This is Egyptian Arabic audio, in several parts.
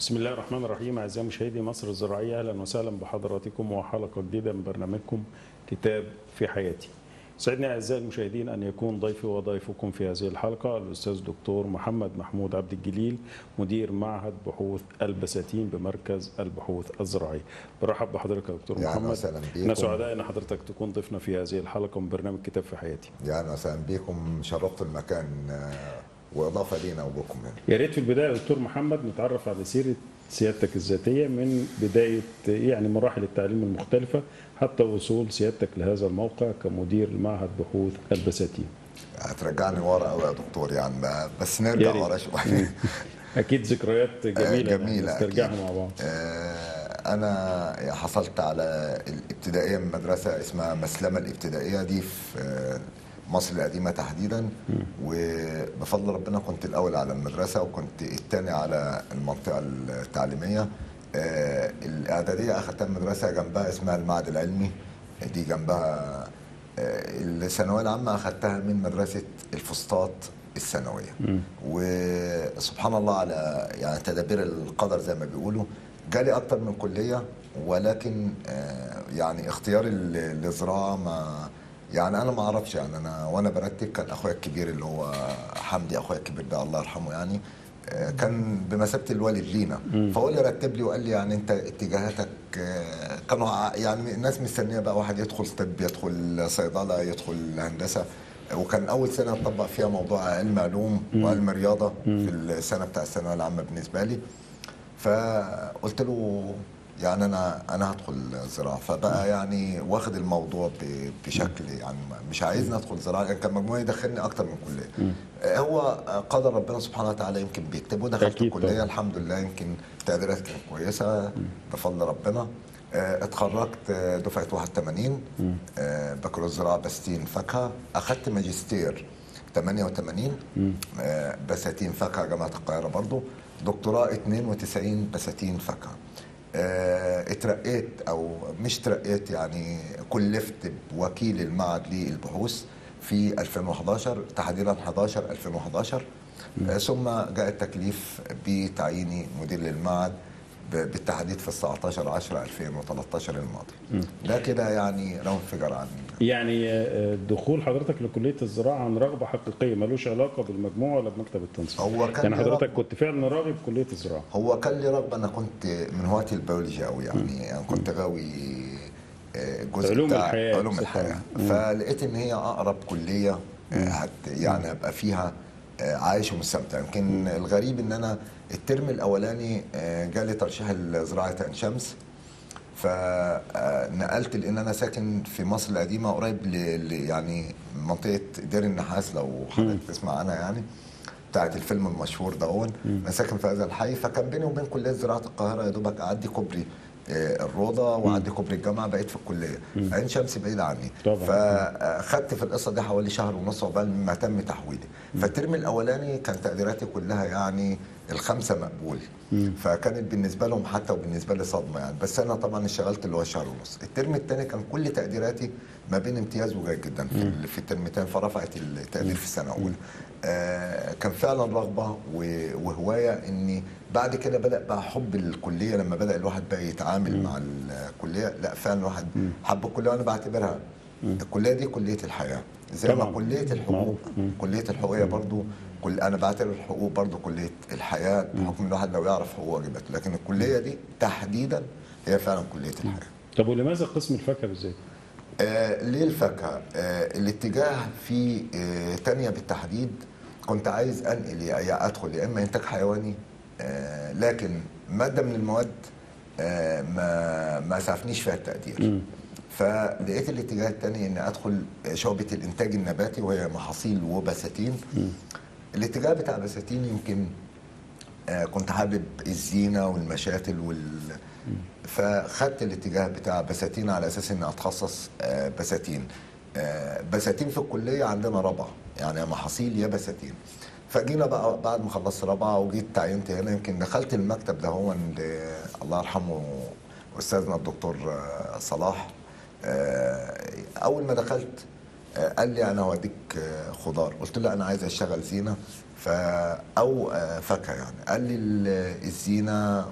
بسم الله الرحمن الرحيم أعزائي مشاهدي مصر الزراعية أهلا وسهلا بحضراتكم وحلقة جديدة من برنامجكم كتاب في حياتي سعدني أعزائي المشاهدين أن يكون ضيفي وضيفكم في هذه الحلقة الأستاذ دكتور محمد محمود عبد الجليل مدير معهد بحوث البساتين بمركز البحوث الزراعية برحب بحضرتك يا دكتور يا أهلا محمد وسهلا بيكم. احنا سعداء أن حضرتك تكون ضيفنا في هذه الحلقة من برنامج كتاب في حياتي يا اهلا وسهلا بيكم شرفتوا المكان آه، واضافه لينا وجودكم هنا يا ريت في البداية يا دكتور محمد نتعرف على سيرة سيادتك الذاتية من بداية يعني مراحل التعليم المختلفة حتى وصول سيادتك لهذا الموقع كمدير معهد بحوث البساتين هترجعني ورا قوي يا دكتور يعني ما- بس يا نرجع ريت. ورا شويه أكيد ذكريات جميلة جميلة نسترجعها أكيد. مع بعض آه، انا حصلت على الابتدائيه من مدرسه اسمها مسلمه الابتدائيه دي في آه، مصر القديمه تحديدا وبفضل ربنا كنت الاول على المدرسه وكنت الثاني على المنطقه التعليميه آه، الاعداديه اخذتها من مدرسه جنبها اسمها المعهد العلمي دي جنبها آه، الثانويه العامه اخذتها من مدرسه الفسطاط الثانويه وسبحان الله على يعني تدابير القدر زي ما بيقولوا جالي اكتر من كليه ولكن آه، يعني اختياري لل- للزراعه ما يعني انا ما اعرفش يعني انا وانا برتب كان اخويا الكبير اللي هو حمدي اخويا الكبير ده الله يرحمه يعني آه، كان بمثابه الوالد لينا فهو اللي رتب لي وقال لي يعني انت اتجاهاتك آه، كانوا ع- يعني الناس مستنيه بقى واحد يدخل طب يدخل صيدله يدخل هندسه وكان اول سنه اطبق فيها موضوع علم علوم وعلم رياضه في السنه بتاع الثانويه العامه بالنسبه لي فقلت له يعني انا انا هدخل زراعه فبقى يعني واخد الموضوع ب- بشكل يعني مش عايزني ادخل زراعه يعني كان مجموعي يدخلني اكتر من كليه هو قدر ربنا سبحانه وتعالى يمكن بيكتب ودخلت أكيد الكليه طبعا. الحمد لله يمكن تقديرات كانت كويسه بفضل ربنا آه، اتخرجت آه، دفعه 81 آه، بكالوريوس زراعه بستين فاكهه اخذت ماجستير 88 آه، بساتين فاكهه جامعه القاهره برضو دكتوراه 92 بساتين فاكهه آه، اترقيت او مش اترقيت يعني كلفت بوكيل المعهد للبحوث في 2011 تحديدا 11 2011 آه، ثم جاء التكليف بتعييني مدير للمعهد ب- بالتحديد في 19 10 2013 الماضي ده كده يعني لو انفجار عن يعني آه، دخول حضرتك لكلية الزراعة عن رغبة حقيقية ملوش علاقة بالمجموع ولا بمكتب التنسيق هو كان يعني لي حضرتك رغبة. كنت فعلا راغب كلية الزراعة هو كان لي رغبه انا كنت من هواة البيولوجيا قوي يعني انا كنت غاوي آه، الجزء علوم بتاع الحياة علوم بصفة الحياه عامة. فلقيت ان هي اقرب كليه آه، هت يعني ابقى فيها آه، عايش ومستمتع يمكن الغريب ان انا الترم الاولاني آه، جالي ترشيح لزراعه عين شمس فنقلت لان انا ساكن في مصر القديمه قريب ل ل- يعني منطقه دير النحاس لو حضرتك تسمع عنها يعني بتاعت الفيلم المشهور ده هون انا ساكن في هذا الحي فكان بيني وبين كليه زراعه القاهره يا دوبك اعدي كوبري آه، الروضه واعدي كوبري الجامعه بقيت في الكليه عين شمس بعيده عني طبعا. فخدت في القصه دي حوالي شهر ونص عقبال ما تم تحويلي فالترم الاولاني كان تقديراتي كلها يعني الخمسه مقبول فكانت بالنسبه لهم حتى وبالنسبه لي صدمه يعني بس انا طبعا اشتغلت اللي هو شهر ونص الترم الثاني كان كل تقديراتي ما بين امتياز وجيد جدا في ال- في الترم الثاني فرفعت التقدير في السنه الاولى آه كان فعلا رغبه و- وهوايه اني بعد كده بدا بقى حب الكليه لما بدا الواحد بقى يتعامل مع الكليه لا فعلا الواحد حب الكليه وانا بعتبرها الكليه دي كليه الحياه زي ما طبعاً. كليه الحقوق معروف. مم. كليه الحقوق هي برضو كل انا بعتبر الحقوق برضو كليه الحياه بحكم الواحد لو يعرف حقوق واجباته لكن الكليه دي تحديدا هي فعلا كليه الحياه طب ولماذا قسم الفاكهة بالذات؟ آه ليه الفاكهه؟ آه الاتجاه في آه تانية بالتحديد كنت عايز انقل يا يا ادخل يا اما انتاج حيواني آه لكن ماده من المواد آه ما ما اسعفنيش فيها التقدير فلقيت الاتجاه الثاني ان ادخل شعبه الانتاج النباتي وهي محاصيل وبساتين الاتجاه بتاع بساتين يمكن آه، كنت حابب الزينه والمشاتل وال فخدت الاتجاه بتاع بساتين على اساس اني اتخصص آه، بساتين آه، بساتين في الكليه عندنا رابعه يعني يا محاصيل يا بساتين فجينا بقى بعد ما خلصت رابعه وجيت تعينت هنا يمكن دخلت المكتب ده هو الله يرحمه استاذنا الدكتور آه، صلاح آه، اول ما دخلت آه، قال لي انا هوديك آه، خضار قلت له انا عايز اشتغل زينه ف او آه، فاكهه يعني قال لي ال- الزينه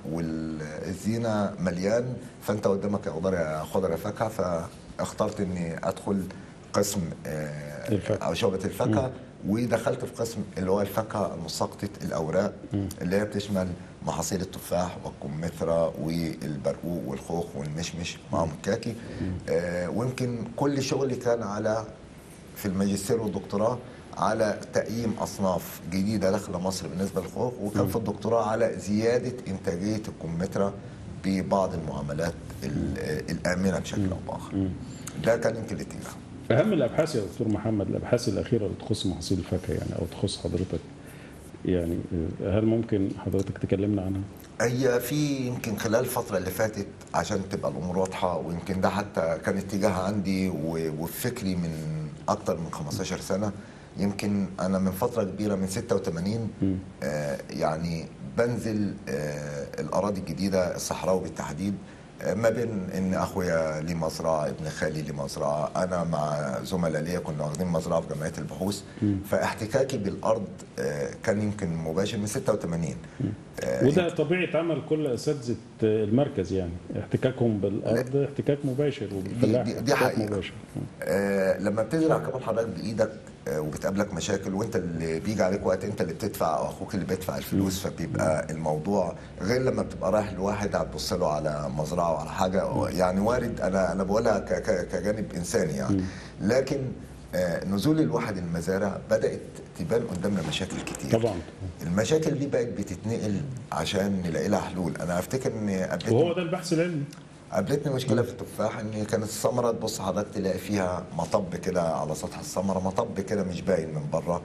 والزينه مليان فانت قدامك يا خضار يا خضار يا فاكهه فاخترت اني ادخل قسم آه، الفاكهة. او شعبه الفاكهه ودخلت في قسم اللي هو الفاكهه المسقطه الاوراق اللي هي بتشمل محاصيل التفاح والكمثرى والبرقوق والخوخ والمشمش معهم الكاكي آه، ويمكن كل شغلي كان على في الماجستير والدكتوراه على تقييم اصناف جديده داخل مصر بالنسبه للخوخ وكان في الدكتوراه على زياده انتاجيه الكمثرى ببعض المعاملات ال- الامنه بشكل او باخر. ده كان يمكن الاتجاه. اهم الابحاث يا دكتور محمد الابحاث الاخيره اللي تخص محاصيل الفاكهه يعني او تخص حضرتك يعني هل ممكن حضرتك تكلمنا عنها؟ هي في يمكن خلال الفترة اللي فاتت عشان تبقى الأمور واضحة ويمكن ده حتى كان اتجاه عندي و- وفكري من أكتر من 15 سنة يمكن أنا من فترة كبيرة من 86 آه يعني بنزل آه الأراضي الجديدة الصحراوي بالتحديد آه، ما بين ان اخويا ليه مزرعه ابن خالي ليه مزرعه انا مع زملاء ليا كنا واخدين مزرعه في جمعيه البحوث فاحتكاكي بالارض آه، كان يمكن مباشر من 86 آه، وده طبيعه عمل كل اساتذه المركز يعني احتكاكهم بالارض احتكاك مباشر وبالفلاح دي- دي احتكاك حقيقة. مباشر آه، لما بتزرع كمان حضرتك بايدك آه، وبتقابلك مشاكل وانت اللي بيجي عليك وقت انت اللي بتدفع او اخوك اللي بيدفع الفلوس فبيبقى الموضوع غير لما بتبقى رايح لواحد هتبص له على مزرعه وعلى حاجه يعني وارد انا انا بقولها ك- ك- كجانب انساني يعني لكن آه، نزول الواحد المزارع بدات تبان قدامنا مشاكل كتير طبعا المشاكل دي بقت بتتنقل عشان نلاقي لها حلول انا افتكر ان قابلتني وهو ده البحث العلمي قابلتني مشكله في التفاح ان كانت الثمره تبص حضرتك تلاقي فيها مطب كده على سطح الثمره مطب كده مش باين من بره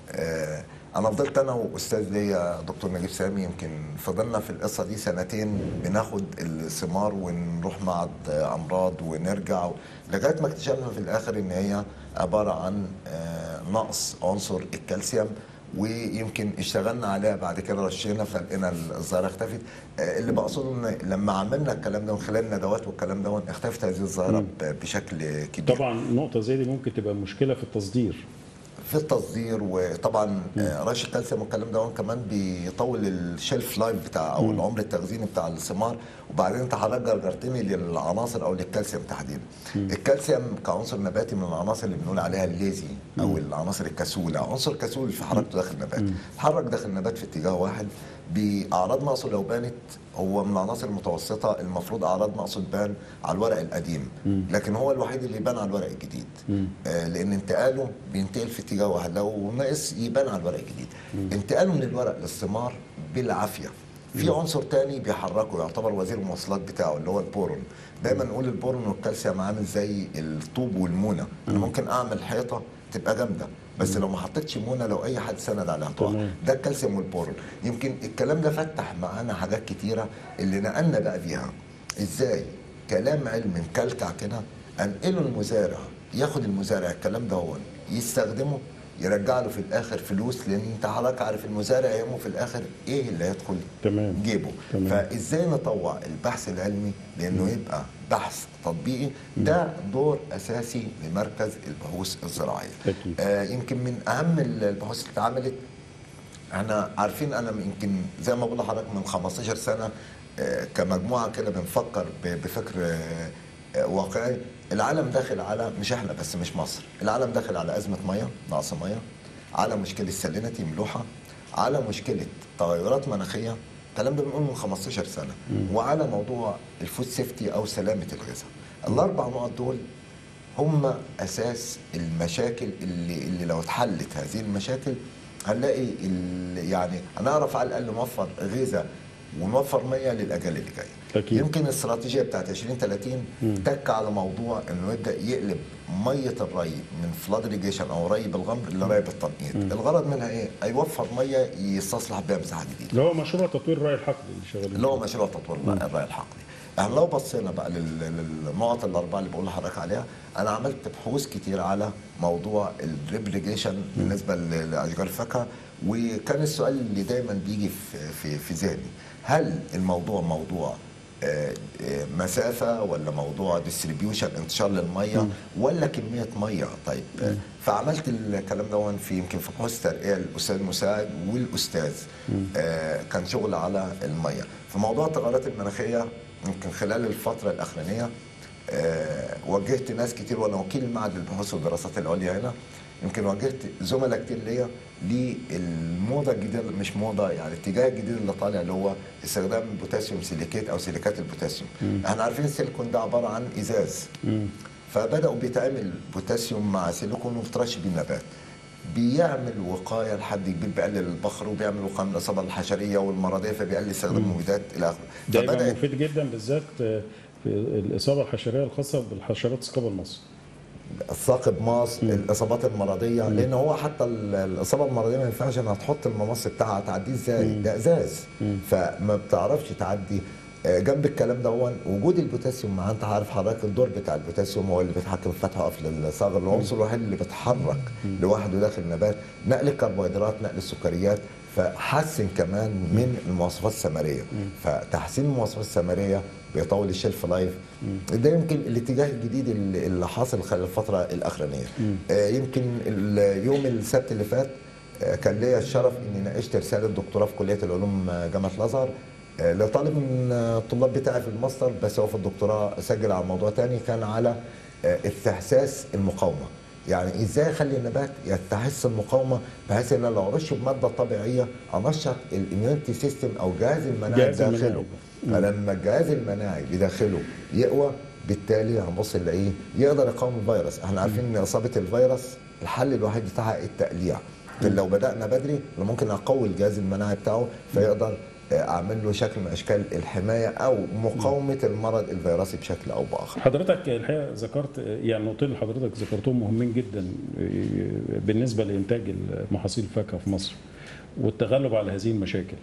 آه، انا فضلت انا واستاذ ليا دكتور نجيب سامي يمكن فضلنا في القصه دي سنتين بناخد الثمار ونروح معهد امراض ونرجع لغايه ما اكتشفنا في الاخر ان هي عباره عن آه، نقص عنصر الكالسيوم ويمكن اشتغلنا عليها بعد كده رشينا فلقينا الظاهره اختفت آه، اللي بقصده ان لما عملنا الكلام ده من خلال الندوات والكلام ده اختفت هذه الظاهره ب- بشكل كبير طبعا نقطه زي دي ممكن تبقى مشكله في التصدير في التصدير وطبعا آه، رش الكالسيوم والكلام ده كمان بيطول الشيلف لايف بتاع او العمر التخزيني بتاع الثمار وبعدين انت حضرتك جرجرتني للعناصر او للكالسيوم تحديدا الكالسيوم كعنصر نباتي من العناصر اللي بنقول عليها الليزي او العناصر الكسوله عنصر كسول في حركته داخل النبات تحرك داخل النبات في اتجاه واحد باعراض نقصه لو بانت هو من العناصر المتوسطه المفروض اعراض نقصه تبان على الورق القديم لكن هو الوحيد اللي يبان على الورق الجديد آه لان انتقاله بينتقل في اتجاه واحد لو ناقص يبان على الورق الجديد انتقاله من الورق للثمار بالعافيه في عنصر تاني بيحركه يعتبر وزير المواصلات بتاعه اللي هو البورون دايما نقول البورون والكالسيوم عامل زي الطوب والمونه انا ممكن اعمل حيطه تبقى جامده بس لو ما حطيتش مونه لو اي حد سند عليها تقع تمام. ده الكالسيوم والبورون يمكن الكلام ده فتح معانا حاجات كتيره اللي نقلنا بقى بيها ازاي كلام علمي مكلكع كده انقله المزارع ياخد المزارع الكلام ده هو يستخدمه يرجع له في الاخر فلوس لان انت حضرتك عارف المزارع يهمه في الاخر ايه اللي هيدخل تمام. جيبه تمام. فازاي نطوع البحث العلمي لانه يبقى بحث تطبيقي ده دور اساسي لمركز البحوث الزراعيه أكيد. آه يمكن من اهم البحوث اللي اتعملت احنا عارفين انا يمكن زي ما بقول لحضرتك من 15 سنه آه، كمجموعه كده بنفكر ب- بفكر آه، آه، واقعي العالم داخل على مش احنا بس مش مصر العالم داخل على ازمه ميه نقص ميه على مشكله سالينتي ملوحه على مشكله تغيرات مناخيه الكلام ده بنقول من 15 سنه وعلى موضوع الفود سيفتي او سلامه الغذاء الاربع نقط دول هم اساس المشاكل اللي اللي لو اتحلت هذه المشاكل هنلاقي ال- يعني هنعرف على الاقل نوفر غذاء ونوفر ميه للاجيال اللي جايه. أكيد. يمكن الاستراتيجيه بتاعت 2030 تك على موضوع انه يبدا يقلب ميه الري من فلاد ريجيشن او ري بالغمر لري بالتنقيط. الغرض منها ايه؟ هيوفر ميه يستصلح بها مساحه جديده. اللي هو مشروع تطوير الري الحقلي اللي شغالين اللي هو فيه. مشروع تطوير الري الحقلي احنا لو بصينا بقى لل- للنقط الاربعه اللي بقول لحضرتك عليها انا عملت بحوث كتير على موضوع الريبليجيشن بالنسبه ل- لاشجار الفاكهه وكان السؤال اللي دايما بيجي في في في ذهني هل الموضوع موضوع آه، آه، مسافه ولا موضوع ديستريبيوشن انتشار للميه ولا كميه ميه طيب آه، فعملت الكلام ده في يمكن في بحوث ترقيه الاستاذ المساعد والاستاذ آه، كان شغل على الميه في موضوع التغيرات المناخيه يمكن خلال الفتره الاخرانيه آه، واجهت ناس كتير وانا وكيل معهد البحوث والدراسات العليا هنا يمكن واجهت زملاء كتير ليا للموضه الجديده مش موضه يعني الاتجاه الجديد اللي طالع اللي هو استخدام البوتاسيوم سيليكيت او سيليكات البوتاسيوم احنا عارفين السيليكون ده عباره عن ازاز فبداوا بيتعمل بوتاسيوم مع سيليكون وبترش بيه النبات بيعمل وقايه لحد كبير بيقلل البخر وبيعمل وقايه من الاصابه الحشريه والمرضيه فبيقلل استخدام المبيدات الى اخره ده يبقى فبدات مفيد جدا بالذات آه، في الاصابه الحشريه الخاصه بالحشرات اسقاب المص الثاقب ماس الاصابات المرضيه لان هو حتى ال- الاصابه المرضيه ما ينفعش انها تحط الممص بتاعها تعديه ازاي ده ازاز فما بتعرفش تعدي آه، جنب الكلام ده هو وجود البوتاسيوم مع انت عارف حضرتك الدور بتاع البوتاسيوم هو اللي بيتحكم في فتح وقفل الصاغر العنصر الوحيد اللي بيتحرك لوحده داخل النبات نقل الكربوهيدرات نقل السكريات فحسن كمان من المواصفات الثمريه فتحسين المواصفات الثمريه بيطول الشيلف لايف ده يمكن الاتجاه الجديد اللي اللي حاصل خلال الفتره الاخرانيه آه، يمكن ال- يوم السبت اللي فات آه، كان ليا الشرف اني ناقشت رساله دكتوراه في كليه العلوم آه، جامعه الازهر آه، لطالب من آه، الطلاب بتاعي في الماستر بس هو في الدكتوراه سجل على موضوع تاني كان على آه، استحساس المقاومه يعني ازاي اخلي النبات يستحس المقاومه بحيث ان أنا لو رش بماده طبيعيه انشط الاميونتي سيستم او جهاز المناعه جهاز المناعي. داخله فلما الجهاز المناعي بداخله يقوى بالتالي هنبص نلاقيه يقدر يقاوم الفيروس احنا عارفين ان اصابه الفيروس الحل الوحيد بتاعها التقليع لكن لو بدانا بدري أنا ممكن اقوي الجهاز المناعي بتاعه فيقدر آه، اعمل له شكل من اشكال الحمايه او مقاومه المرض الفيروسي بشكل او باخر حضرتك الحقيقه ذكرت يعني نقطتين اللي حضرتك ذكرتهم مهمين جدا بالنسبه لانتاج محاصيل الفاكهه في مصر والتغلب على هذه المشاكل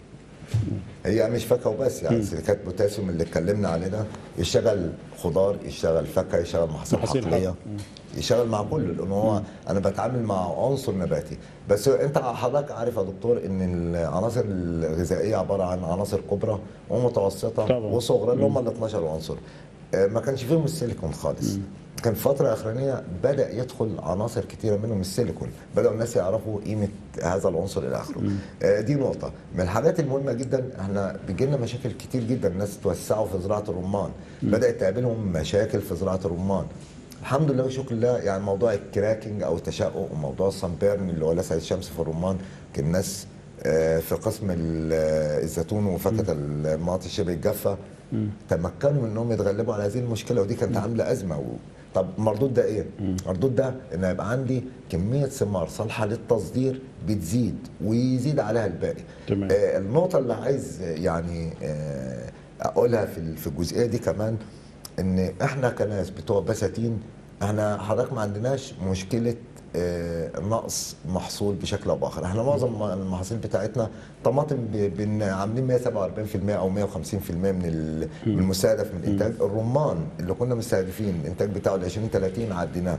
هي مش فاكهه وبس يعني سيليكات بوتاسيوم اللي اتكلمنا عليه ده يشتغل خضار يشتغل فاكهه يشتغل محاصيل محاصيل حقليه حق. يشتغل مع كله لان هو انا بتعامل مع عنصر نباتي بس انت حضرتك عارف يا دكتور ان العناصر الغذائيه عباره عن عناصر كبرى ومتوسطه طبعا. وصغرى اللي هم ال 12 عنصر آه، ما كانش فيهم السيليكون خالص كان فترة أخرانية بدأ يدخل عناصر كتيرة منهم السيليكون بدأوا الناس يعرفوا قيمة هذا العنصر إلى آخره آه، دي نقطة من الحاجات المهمة جدا احنا بيجيلنا مشاكل كتير جدا الناس توسعوا في زراعة الرمان بدأت تقابلهم مشاكل في زراعة الرمان الحمد لله وشكر الله يعني موضوع الكراكنج او التشقق وموضوع الصنبيرن اللي هو لسعة الشمس في الرمان كان الناس آه، في قسم ال- آه، الزيتون وفاكهه المناطق شبه الجافه تمكنوا انهم يتغلبوا على هذه المشكله ودي كانت عامله ازمه و... طب مردود ده ايه؟ مردود ده ان يبقى عندي كميه ثمار صالحه للتصدير بتزيد ويزيد عليها الباقي. تمام. آه النقطه اللي عايز آه، يعني آه اقولها في ال- في الجزئيه دي كمان ان احنا كناس بتوع بساتين احنا حضرتك ما عندناش مشكله آه، نقص محصول بشكل او باخر احنا معظم المحاصيل بتاعتنا طماطم ب- بن عاملين 147% او 150% من ال- من المستهدف من الانتاج الرمان اللي كنا مستهدفين الانتاج بتاعه ل 2030 عديناه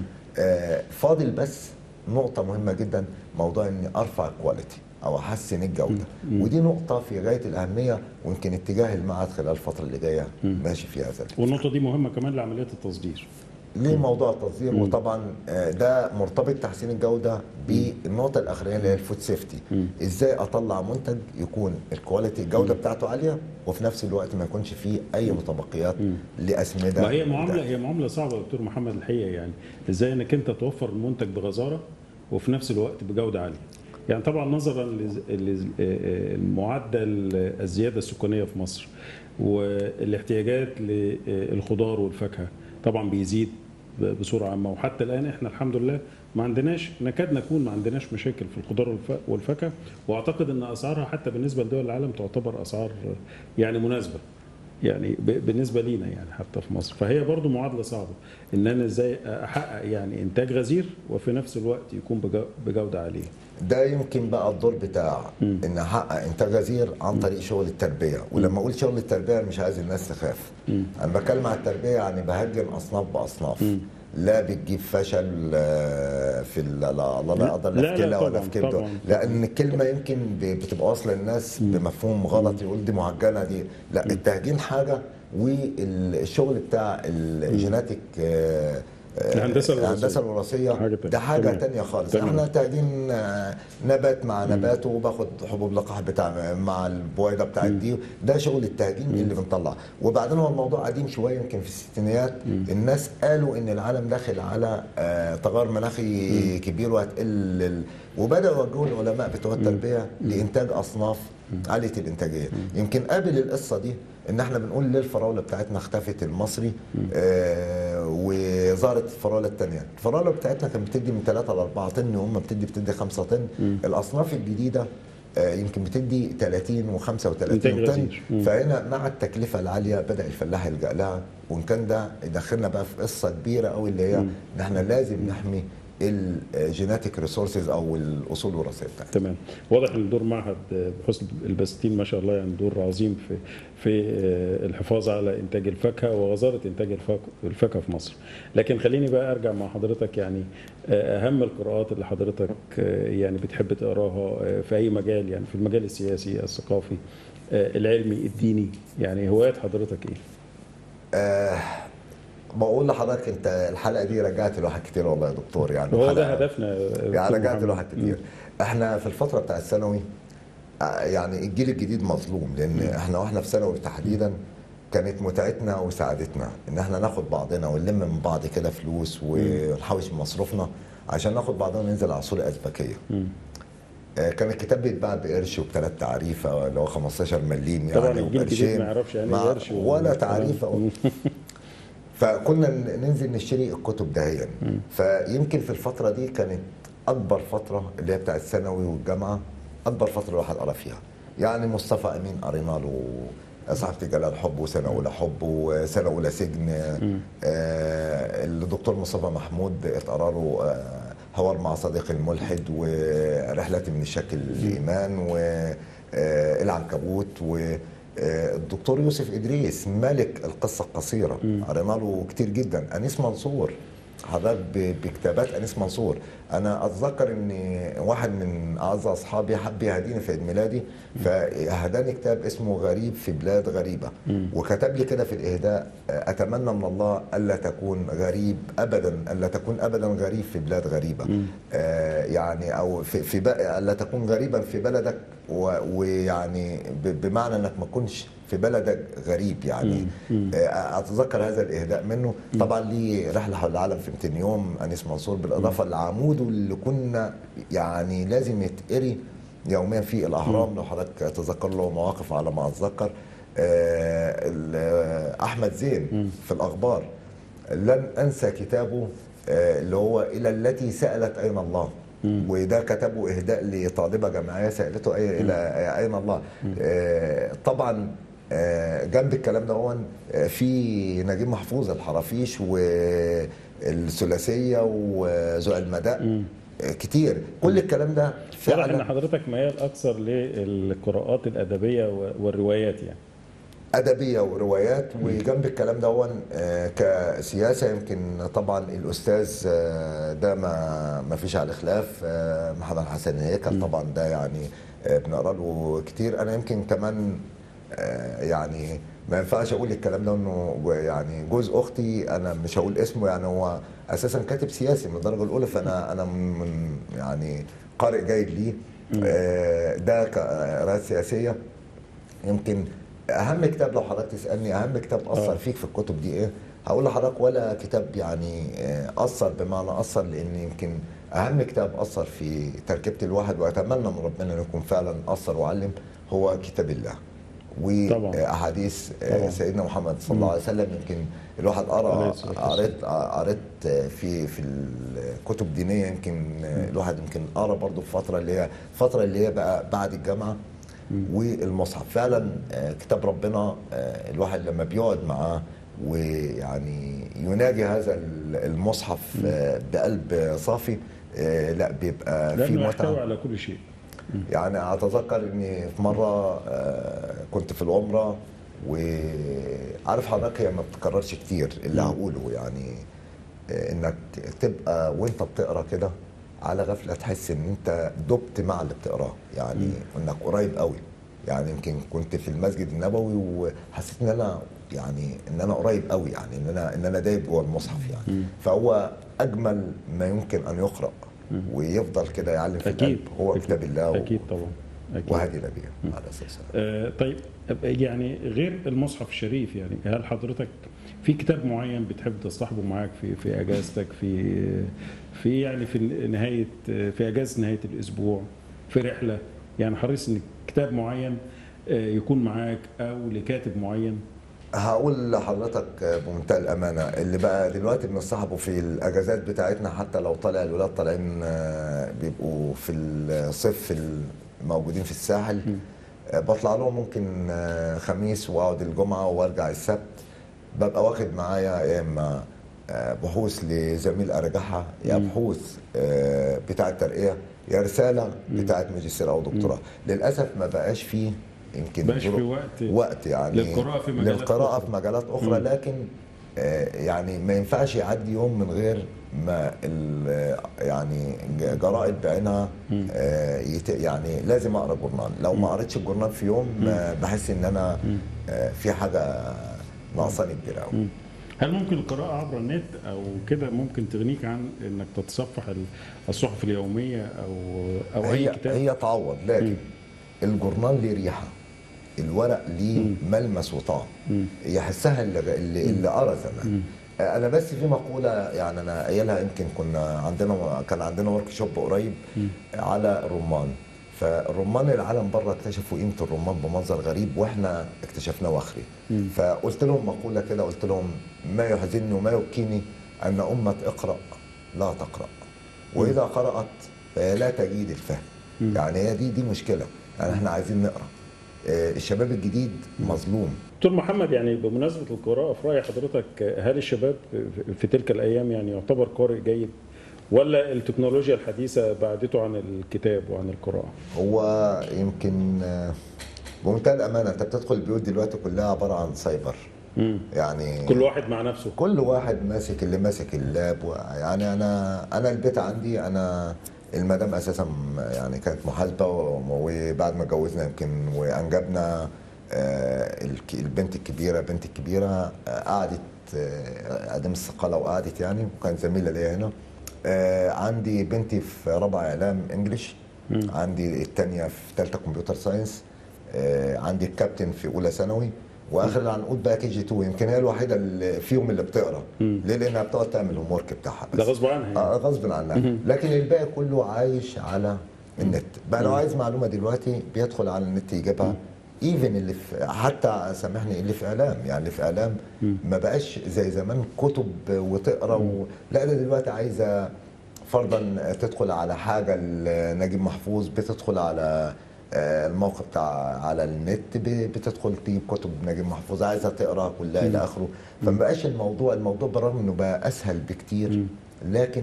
آه، فاضل بس نقطة مهمة جدا موضوع اني ارفع الكواليتي او احسن الجودة ودي نقطة في غاية الاهمية ويمكن اتجاه المعهد خلال الفترة اللي جاية ماشي في هذا الاتجاه. والنقطه دي مهمه كمان لعمليه التصدير ليه موضوع التصدير وطبعا آه، ده مرتبط تحسين الجوده بالنقطه الاخرانيه اللي هي الفود سيفتي ازاي اطلع منتج يكون الكواليتي الجوده بتاعته عاليه وفي نفس الوقت ما يكونش فيه اي متبقيات لاسمده ما هي معامله وده. هي معامله صعبه يا دكتور محمد الحقيقه يعني ازاي انك انت توفر المنتج بغزاره وفي نفس الوقت بجوده عاليه يعني طبعا نظرا لمعدل الزياده السكانيه في مصر والاحتياجات للخضار والفاكهه طبعا بيزيد بصوره عامه وحتى الان احنا الحمد لله ما عندناش نكاد نكون ما عندناش مشاكل في الخضار والف- والفاكهه واعتقد ان اسعارها حتى بالنسبه لدول العالم تعتبر اسعار يعني مناسبه يعني ب- بالنسبه لينا يعني حتى في مصر فهي برضو معادله صعبه ان انا ازاي احقق يعني انتاج غزير وفي نفس الوقت يكون بجو- بجوده عاليه ده يمكن بقى الدور بتاع ان احقق انتاج غزير عن طريق شغل التربيه ولما اقول شغل التربيه أنا مش عايز الناس تخاف انا بتكلم عن التربيه يعني بهجن اصناف باصناف لا بتجيب فشل آه، في ال- لا الله لا يقدر لا، لا لا في كلى ولا طبعاً، في كبده طبعاً. لان الكلمه يمكن ب- بتبقى واصله للناس بمفهوم غلط يقول دي معجنه دي لا التهجين حاجه والشغل بتاع الجيناتيك آه، آه، الهندسة الوراثية. الهندسه الوراثيه حاجة تانية. ده حاجه تمام. تانية خالص تمام. احنا تهجين آه، نبات مع نبات وباخد حبوب لقاح بتاع مع البويضه بتاعت دي ده شغل التهجين اللي بنطلع وبعدين هو الموضوع قديم شويه يمكن في الستينيات الناس قالوا ان العالم داخل على آه، تغير مناخي كبير وهتقل ال- وبداوا يوجهوا العلماء بتوع التربيه لانتاج اصناف عاليه الانتاجيه يمكن قابل القصه دي ان احنا بنقول ليه الفراوله بتاعتنا اختفت المصري آه وظهرت الفراوله الثانيه الفراوله بتاعتنا كانت بتدي من 3 ل 4 طن وهم بتدي بتدي 5 طن الاصناف الجديده آه، يمكن بتدي 30 و35 إنتاج طن غزير. مم. فهنا مع التكلفه العاليه بدا الفلاح يلجا لها وان كان ده يدخلنا بقى في قصه كبيره قوي اللي هي ان احنا لازم نحمي الجيناتيك ريسورسز او الاصول الوراثيه بتاعتنا تمام واضح ان دور معهد بحسن البستين ما شاء الله يعني دور عظيم في في الحفاظ على انتاج الفاكهه ووزاره انتاج الفاك- الفاكهه في مصر لكن خليني بقى ارجع مع حضرتك يعني اهم القراءات اللي حضرتك يعني بتحب تقراها في اي مجال يعني في المجال السياسي الثقافي العلمي الديني يعني هوايات حضرتك ايه؟ آه بقول لحضرتك انت الحلقه دي رجعت الواحد كتير والله يا دكتور يعني هو الحلقة- ده هدفنا يعني دكتور رجعت محمد. الواحد كتير احنا في الفتره بتاع الثانوي آه، يعني الجيل الجديد مظلوم لان احنا واحنا في ثانوي تحديدا كانت متعتنا وسعادتنا ان احنا ناخد بعضنا ونلم من بعض كده فلوس ونحوش من مصروفنا عشان ناخد بعضنا وننزل على العصور الازبكيه مم. آه، كان الكتاب بيتباع بقرش وبثلاث تعريفه اللي هو 15 مليم يعني طبعا الجيل الجديد وبقرشين. ما يعرفش يعني مع- ايه قرش و- ولا تعريفه فكنا ن- ننزل نشتري الكتب دهيا فيمكن في الفتره دي كانت اكبر فتره اللي هي بتاع الثانوي والجامعه اكبر فتره الواحد قرا فيها يعني مصطفى امين قرينا له صاحبة جلال حب وسنة أولى حب وسنة أولى سجن آه الدكتور مصطفى محمود اتقرا له آه هوار مع صديق الملحد ورحلة من الشك للإيمان والعنكبوت و آه، الدكتور يوسف ادريس ملك القصه القصيره قرينا له كتير جدا انيس منصور حضرتك ب- بكتابات انيس منصور انا اتذكر ان واحد من اعز اصحابي حب يهديني في عيد ميلادي فهداني كتاب اسمه غريب في بلاد غريبه وكتب لي كده في الاهداء آه، اتمنى من الله الا تكون غريب ابدا الا تكون ابدا غريب في بلاد غريبه آه، يعني او في في بق- الا تكون غريبا في بلدك و- ويعني ب- بمعنى انك ما تكونش في بلدك غريب يعني آه، اتذكر هذا الاهداء منه طبعا لي رحله حول العالم في 200 يوم انيس منصور بالاضافه لعموده اللي كنا يعني لازم يتقري يوميا في الاهرام لو حضرتك تذكر له مواقف على ما اتذكر آه، ال- آه، احمد زين في الاخبار لن انسى كتابه آه، اللي هو الى التي سالت اين الله وده كتبه اهداء لطالبه جامعيه سالته أي الى اين الله آه، طبعا آه، جنب الكلام ده هو آه، في نجيب محفوظ الحرافيش والثلاثيه وذو المداء آه، كتير كل الكلام ده واضح ان فعلا حضرتك ميال اكثر للقراءات الادبيه و- والروايات يعني ادبيه وروايات وجنب الكلام ده هو آه، كسياسه يمكن طبعا الاستاذ آه، ده ما ما فيش عليه خلاف آه، محمد حسن هيكل طبعا ده يعني آه، بنقرا له كتير انا يمكن كمان آه، يعني ما ينفعش اقول الكلام ده انه جو- يعني جوز اختي انا مش هقول اسمه يعني هو اساسا كاتب سياسي من الدرجه الاولى فانا انا من يعني قارئ جيد ليه آه، ده قراءات سياسيه يمكن اهم كتاب لو حضرتك تسالني اهم كتاب اثر آه. فيك في الكتب دي ايه هقول لحضرتك ولا كتاب يعني آه، اثر بمعنى اثر لان يمكن اهم كتاب اثر في تركيبه الواحد واتمنى من ربنا انه يكون فعلا اثر وعلم هو كتاب الله طبعا. واحاديث طبعا. سيدنا محمد صلى الله عليه وسلم يمكن الواحد عليه قرا الصلاة والسلام. قريت قريت في في الكتب الدينيه يمكن الواحد يمكن قرا برضه في فتره اللي هي الفتره اللي هي بقى بعد الجامعه والمصحف فعلا آه، كتاب ربنا آه، الواحد لما بيقعد معاه ويعني يناجي هذا المصحف آه، بقلب صافي آه، لا بيبقى في لانه يحتوي متعه على كل شيء يعني اتذكر اني في مره آه، كنت في العمره وعارف حضرتك هي ما بتكررش كتير اللي هقوله يعني آه، انك تبقى وانت بتقرا كده على غفله تحس ان انت دبت مع اللي بتقراه يعني انك قريب قوي يعني يمكن كنت في المسجد النبوي وحسيت ان انا يعني ان انا قريب قوي يعني ان انا ان انا دايب جوه المصحف يعني فهو اجمل ما يمكن ان يقرا ويفضل كده يعلم في اكيد القلب هو أكيد. كتاب الله و- اكيد طبعا اكيد وهدي نبيه على اساس آه، طيب يعني غير المصحف الشريف يعني هل حضرتك في كتاب معين بتحب تصطحبه معاك في في اجازتك في في يعني في نهايه في اجازه نهايه الاسبوع في رحله يعني حريص ان كتاب معين آه، يكون معاك او لكاتب معين هقول لحضرتك بمنتهى الامانه اللي بقى دلوقتي بنصاحبه في الاجازات بتاعتنا حتى لو طالع الولاد طالعين آه، بيبقوا في الصيف موجودين في الساحل آه، بطلع لهم ممكن آه، خميس واقعد الجمعه وارجع السبت ببقى واخد معايا يا اما آه، بحوث لزميل ارجعها يا بحوث آه، بتاعه ترقيه يا رساله بتاعه ماجستير او دكتوراه للاسف ما بقاش فيه يمكن بقاش في ظروف- وقت وقت يعني للقراءة في مجالات للقراءة أخرى. في مجالات أخرى لكن آه، يعني ما ينفعش يعدي يوم من غير ما ال- يعني ج- جرائد بعينها آه، يت- يعني لازم اقرا جورنال لو ما قريتش الجورنال في يوم آه، بحس ان انا آه، في حاجه ناقصاني كبيره قوي هل ممكن القراءة عبر النت أو كده ممكن تغنيك عن إنك تتصفح ال- الصحف اليومية أو أو أي هي كتاب؟ هي تعوض لكن الجورنال ليه ريحه الورق ليه ملمس وطعم يحسها اللي اللي, اللي قرا زمان انا بس في مقوله يعني انا قايلها يمكن كنا عندنا كان عندنا ورك شوب قريب على الرمان فالرمان العالم بره اكتشفوا قيمه الرمان بمنظر غريب واحنا اكتشفناه وخري فقلت لهم مقوله كده قلت لهم ما يحزنني وما يبكيني ان امه اقرا لا تقرا واذا قرات فهي لا تجيد الفهم يعني هي دي دي مشكله يعني احنا عايزين نقرا آه، الشباب الجديد مظلوم دكتور محمد يعني بمناسبة القراءة في رأي حضرتك هل الشباب في تلك الأيام يعني يعتبر قارئ جيد ولا التكنولوجيا الحديثة بعدته عن الكتاب وعن القراءة؟ هو يمكن آه، بمنتهى الامانه انت بتدخل البيوت دلوقتي كلها عباره عن سايبر مم. يعني كل واحد مع نفسه كل واحد ماسك اللي ماسك اللاب و- يعني انا انا البيت عندي انا المدام اساسا يعني كانت محاسبه و- وبعد ما اتجوزنا يمكن وانجبنا آه، الك- البنت الكبيره بنت الكبيره آه، قعدت آه، قدم الثقاله وقعدت يعني وكانت زميله ليا هنا آه، عندي بنتي في رابعه اعلام انجلش عندي الثانيه في ثالثه كمبيوتر ساينس آه، عندي الكابتن في اولى ثانوي واخر العنقود بقى كي جي 2 يمكن هي الوحيده اللي فيهم اللي بتقرا ليه لانها بتقعد تعمل الهوم ورك بتاعها بس ده غصب عنها يعني. آه غصب عنها لكن الباقي كله عايش على النت بقى لو عايز معلومه دلوقتي بيدخل على النت يجيبها ايفن اللي في حتى سامحني اللي في اعلام يعني اللي في اعلام ما بقاش زي زمان كتب وتقرا و... لا ده دلوقتي عايزه فرضا تدخل على حاجه لنجيب محفوظ بتدخل على آه، الموقع بتاع على النت ب- بتدخل تجيب كتب نجيب محفوظ عايزه تقرا كلها الى اخره فما بقاش الموضوع الموضوع بالرغم انه بقى اسهل بكتير لكن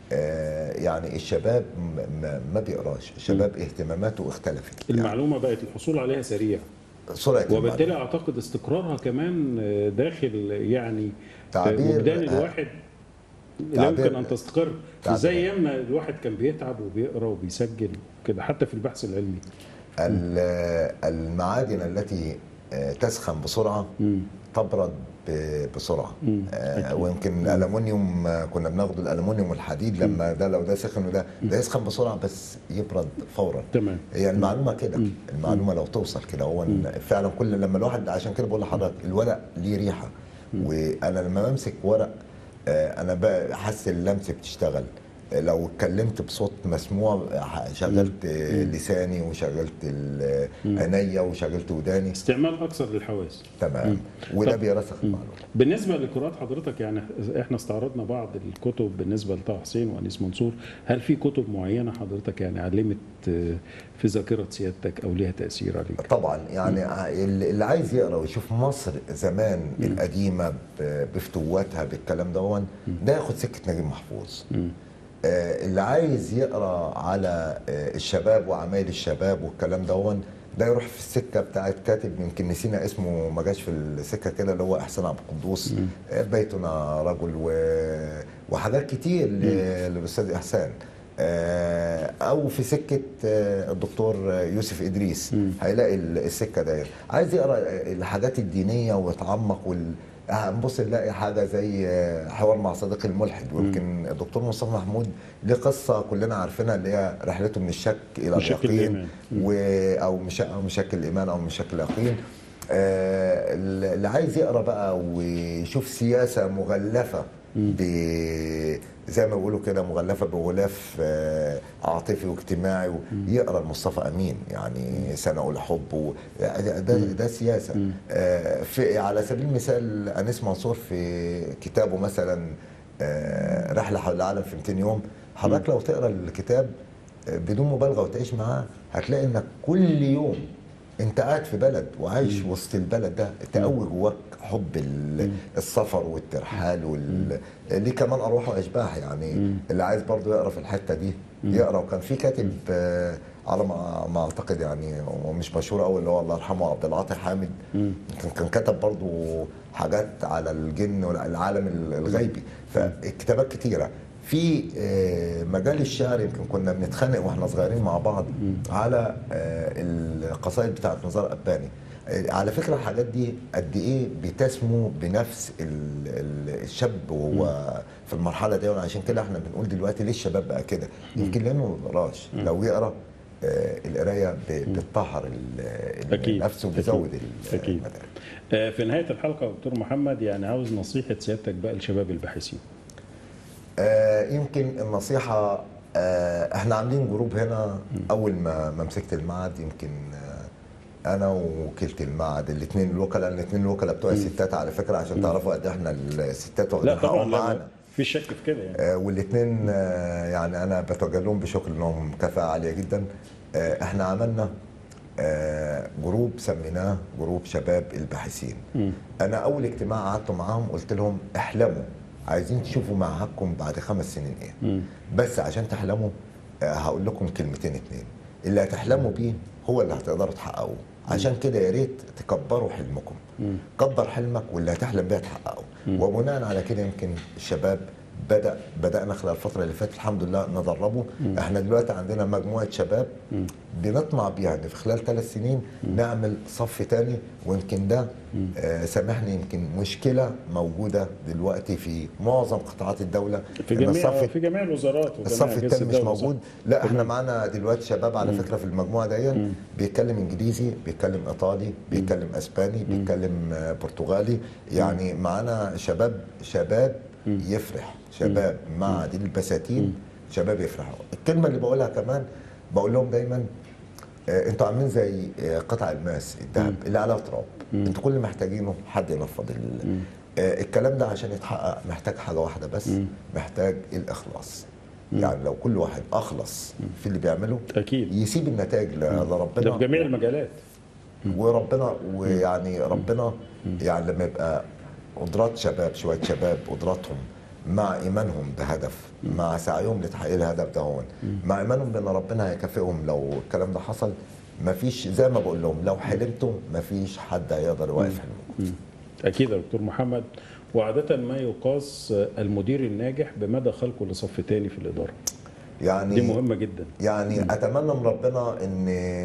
آه، يعني الشباب م- م- ما بيقراش الشباب اهتماماته اختلفت يعني المعلومة بقت الحصول عليها سريع سرعه وبالتالي المعلومة. اعتقد استقرارها كمان داخل يعني تعبير- وجدان الواحد لا تعبير- يمكن ان تستقر مش تعبير. زي ايامنا الواحد كان بيتعب وبيقرا وبيسجل كده حتى في البحث العلمي ال- المعادن التي آه، تسخن بسرعه تبرد ب- بسرعه مم. آه، ويمكن الالومنيوم آه، كنا بناخد الالومنيوم والحديد لما ده لو ده سخن وده ده يسخن بسرعه بس يبرد فورا تمام هي المعلومه كده المعلومه لو توصل كده هو إن فعلا كل لما الواحد عشان كده بقول لحضرتك الورق ليه ريحه وانا لما بمسك ورق آه، انا بحس اللمس بتشتغل آه، لو اتكلمت بصوت مسموع آه، شغلت آه، لساني وشغلت ال- عينيا وشغلت وداني استعمال اكثر للحواس تمام وده طب- بيرسخ المعلومه بالنسبه لقراءات حضرتك يعني احنا استعرضنا بعض الكتب بالنسبه لطه حسين وانيس منصور هل في كتب معينه حضرتك يعني علمت آه، في ذاكره سيادتك او ليها تاثير عليك طبعا يعني اللي اللي عايز يقرا ويشوف مصر زمان القديمه ب- بفتواتها بالكلام دون ده ياخد سكه نجيب محفوظ آه، اللي عايز يقرا على آه، الشباب وعمايل الشباب والكلام دون ده يروح في السكه بتاعت كاتب يمكن نسينا اسمه ما جاش في السكه كده اللي هو احسان عبد القدوس آه، بيتنا رجل و... وحاجات كتير ل- للاستاذ احسان آه، او في سكه آه، الدكتور يوسف ادريس هيلاقي ال- السكه داير عايز يقرا الحاجات الدينيه ويتعمق وال هنبص نلاقي حاجه زي آه، حوار مع صديقي الملحد ويمكن الدكتور مصطفى محمود ليه قصه كلنا عارفينها اللي هي رحلته من الشك الى من شك اليقين الإيمان. و او مش او من شك الايمان او من شك اليقين آه، اللي عايز يقرا بقى ويشوف سياسه مغلفه ب زي ما بيقولوا كده مغلفه بغلاف آه، عاطفي واجتماعي يقرا لمصطفى امين يعني سنه اولى حب و- ده ده سياسه آه، في على سبيل المثال انيس منصور في كتابه مثلا آه، رحله حول العالم في 200 يوم حضرتك لو تقرا الكتاب آه، بدون مبالغه وتعيش معاه هتلاقي انك كل يوم انت قاعد في بلد وعايش وسط البلد ده تقوي جواك حب ال- السفر والترحال وال... ليه كمان ارواح واشباح يعني اللي عايز برضه يقرا في الحته دي يقرا وكان في كاتب آه، على ما ما اعتقد يعني هو مش مشهور قوي اللي هو الله يرحمه عبد العاطي حامد كان كان كتب برضه حاجات على الجن والعالم الغيبي فكتابات كتيره في آه، مجال الشعر يمكن كنا بنتخانق واحنا صغيرين مع بعض على آه، القصائد بتاعت نزار قباني آه، على فكره الحاجات دي قد ايه بتسمو بنفس ال- ال- الشاب وهو في المرحله دي وعشان كده احنا بنقول دلوقتي ليه الشباب بقى كده يمكن لانه ما بيقراش لو يقرا آه، القرايه ب- بتطهر ال- أكيد. النفس وبتزود ال- أكيد. المدارك آه، في نهايه الحلقه يا دكتور محمد يعني عاوز نصيحه سيادتك بقى لشباب الباحثين آه، يمكن النصيحة آه، احنا عاملين جروب هنا أول ما ما مسكت المعهد يمكن آه، أنا ووكيلة المعهد الاثنين الوكلاء الاثنين الوكلاء بتوع الستات على فكرة عشان تعرفوا قد إيه احنا الستات واخدين لا طبعا حقهم لا معانا في شك في كده يعني آه، والاثنين آه، يعني انا بتوجه لهم بشكر انهم كفاءه عاليه جدا آه، احنا عملنا آه، جروب سميناه جروب شباب الباحثين انا اول اجتماع قعدت معاهم قلت لهم احلموا عايزين تشوفوا معهدكم بعد خمس سنين ايه بس عشان تحلموا آه، هقول لكم كلمتين اتنين اللي هتحلموا بيه هو اللي هتقدروا تحققوه عشان كده يا ريت تكبروا حلمكم كبر حلمك واللي هتحلم بيه تحققه وبناء على كده يمكن الشباب بدا بدانا خلال الفتره اللي فاتت الحمد لله ندربه احنا دلوقتي عندنا مجموعه شباب بنطمع بيها ان في خلال ثلاث سنين نعمل صف تاني ويمكن ده آه سامحني يمكن مشكله موجوده دلوقتي في معظم قطاعات الدوله في إن جميع الصف في جميع الوزارات وجميع الصف أجهزة الثاني مش الدولة، صح؟ موجود لا احنا معانا دلوقتي شباب على فكره في المجموعه دي بيتكلم انجليزي بيتكلم ايطالي بيتكلم اسباني بيتكلم آه، برتغالي يعني معانا شباب شباب يفرح شباب مع دي البساتين شباب يفرحوا الكلمه اللي بقولها كمان بقول لهم دايما آه، انتوا عاملين زي آه، قطع الماس الذهب اللي عليها تراب انتوا كل اللي محتاجينه حد ينفض ال- آه، الكلام ده عشان يتحقق محتاج حاجه واحده بس محتاج الاخلاص يعني لو كل واحد اخلص في اللي بيعمله اكيد يسيب النتائج ل- ده لربنا في جميع المجالات وربنا ويعني ربنا يعني لما يبقى قدرات شباب شويه شباب قدراتهم مع ايمانهم بهدف مع سعيهم لتحقيق الهدف ده هون مع ايمانهم بان ربنا هيكافئهم لو الكلام ده حصل مفيش زي ما بقول لهم لو حلمتم مفيش حد هيقدر يوقف حلمكم اكيد يا دكتور محمد وعاده ما يقاس المدير الناجح بمدى خلقه لصف تاني في الاداره يعني دي مهمه جدا يعني اتمنى من ربنا ان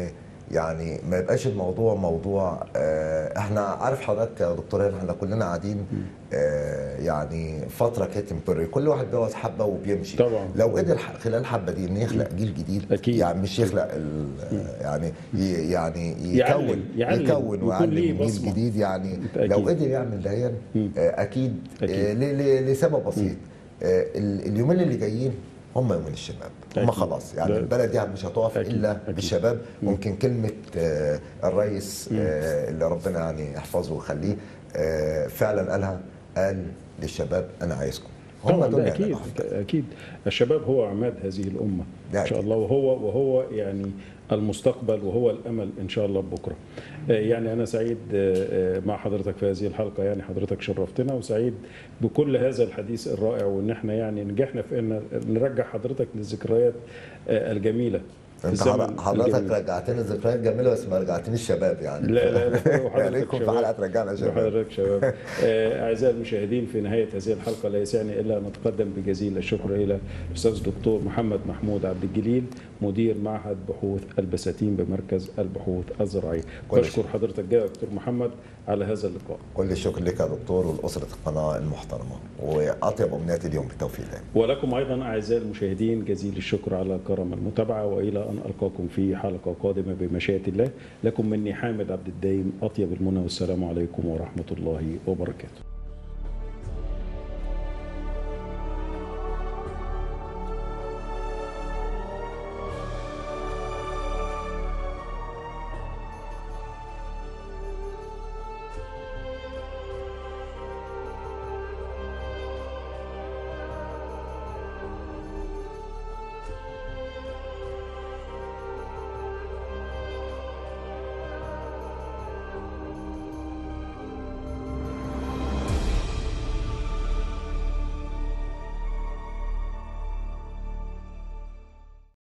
يعني ما يبقاش الموضوع موضوع آه، احنا عارف حضرتك يا دكتور هنا احنا كلنا قاعدين آه، يعني فتره كده تمبري كل واحد بيقعد حبه وبيمشي طبعا. لو قدر ح- خلال الحبه دي ان يخلق جيل جديد أكيد. يعني مش يخلق ال- يعني ي- يعني يعلم- يكون يعلم، يكون يكون ويعلم ليه جيل بصمة. جديد يعني أكيد. لو قدر يعمل ده آه، اكيد أكيد. آه، ل- ل- لسبب بسيط آه، ال- اليومين اللي جايين هم يومين الشباب هم أكيد. خلاص يعني لا. البلد دي مش هتقف أكيد. الا أكيد. بالشباب ممكن كلمه آه، الرئيس آه، اللي ربنا يعني يحفظه ويخليه آه، فعلا قالها قال للشباب انا عايزكم هم طبعا دول ده اللي اكيد هينجحوا في البلد. اكيد الشباب هو عماد هذه الامه ده ان شاء أكيد. الله وهو وهو يعني المستقبل وهو الامل ان شاء الله بكره آه، يعني انا سعيد آه، آه، مع حضرتك في هذه الحلقه يعني حضرتك شرفتنا وسعيد بكل هذا الحديث الرائع وان احنا يعني نجحنا في ان نرجع حضرتك للذكريات آه، الجميله انت الزمن حضرتك الجميل. رجعتني ذكريات جميله بس ما رجعتنيش شباب يعني لا لا لا يعني وحضرتك يكون في شباب. حلقه ترجعنا شباب وحضرتك شباب آه، اعزائي المشاهدين في نهايه هذه الحلقه لا يسعني الا ان نتقدم بجزيل الشكر الى الاستاذ الدكتور محمد محمود عبد الجليل مدير معهد بحوث البساتين بمركز البحوث الزراعيه كل بشكر حضرتك جدا يا دكتور محمد على هذا اللقاء كل الشكر لك يا دكتور ولاسره القناه المحترمه واطيب امنياتي اليوم بالتوفيق دايما ولكم ايضا اعزائي المشاهدين جزيل الشكر على كرم المتابعه والى ان القاكم في حلقه قادمه بمشيئه الله لكم مني حامد عبد الدايم اطيب المنى والسلام عليكم ورحمه الله وبركاته